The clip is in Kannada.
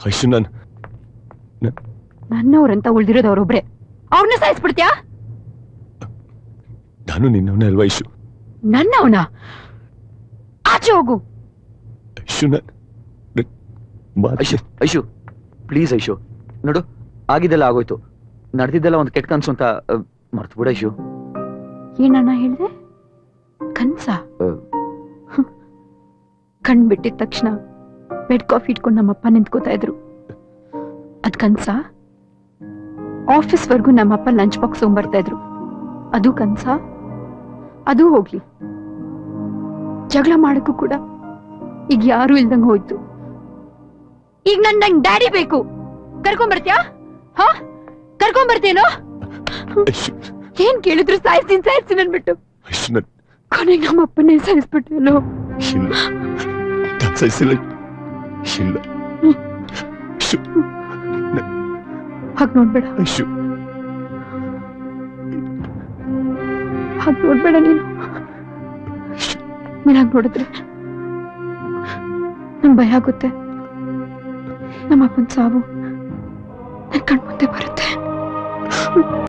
ಐಶು ನಾನು ನನ್ನವ್ರಂತ ಉಳ್ದಿರೋದು ಅವ್ರೊಬ್ರೆ ಅವ್ರನ್ನ ಸಾಯಿಸ್ಬಿಡ್ತ್ಯಾ ನಾನು ನಿನ್ನವನೇ ಅಲ್ವಾ ಐಶು ನನ್ನವನ ಆಚೆ ಹೋಗು ಐಶು ನಾನು ಐಶು ಐಶು ಪ್ಲೀಸ್ ಐಶು ನೋಡು ಆಗಿದ್ದೆಲ್ಲ ಆಗೋಯ್ತು ನಡೆದಿದ್ದೆಲ್ಲ ಒಂದು ಕೆಟ್ಟ ಕನ್ಸು ಅಂತ ಮರ್ತು ಬಿಡ ಐಶು ಏನಣ್ಣ ಹೇಳ್ದೆ ಕನ್ಸ ಅಹ್. ಹ್ಮ್. ಕಣ್ ಬಿಟ್ಟಿದ ತಕ್ಷಣ ಬೆಡ್ ಕಾಫಿ ಇಟ್ಕೊಂಡು ನಮ್ಮಪ್ಪ ನಿಂತ್ಕೋತಾ ಇದ್ರು ಅದ್ ಕನ್ಸ ಆಫೀಸ್ ವರ್ಗು ನಮ್ಮಪ್ಪ ಲಂಚ್ ಬಾಕ್ಸ್ ತಗೊಂಡ್ಬರ್ತಾ ಇದ್ರು ಅದು ಕನ್ಸ ಅದು ಹೋಗ್ಲಿ ಜಗಳ ಮಾಡಕ್ಕೂ ಕೂಡ ಈಗ ಯಾರು ಇಲ್ದಂಗ್ ಹೋಯ್ತು ಈಗ ನನ್ ನಂಗ್ ಡ್ಯಾಡಿ ಬೇಕು ಕರ್ಕೊಂಬರ್ತ್ಯಾ ಹಾ ಕರ್ಕೊಂಬರ್ತೇನೋ ಐಶು ಏನ್ ಕೇಳಿದ್ರು ಸಾಯಿಸ್ತೀನಿ ಸಾಯಿಸ್ತೀನಿ ಅನ್ಬಿಟ್ಟು ಐಶು ನಾನು ಕೊನೆಗೆ ನಮ್ಮ ಅಪ್ಪನೇ ಸಾಯಿಸ್ಬಿಟ್ಟು ಎಲ್ಲೋ ಇಲ್ಲ ನಾನು ಸಹಿಸಿಲ್ಲ ಇಲ್ಲ ಐಶು ಹಾಗ್ ನೋಡ್ಬೇಡ ಐಶು ಹಾಗ್ ನೋಡ್ಬೇಡ ನೀನು ನೀನ್ ಹಾಗ್ ನೋಡಿದ್ರೆ ನಂಗ್ ಭಯ ಆಗುತ್ತೆ ನಮ್ಮ ಅಪ್ಪನ್ ಸಾವು ನನ್ ಕಣ್ಮುಂದೆ ಬರುತ್ತೆ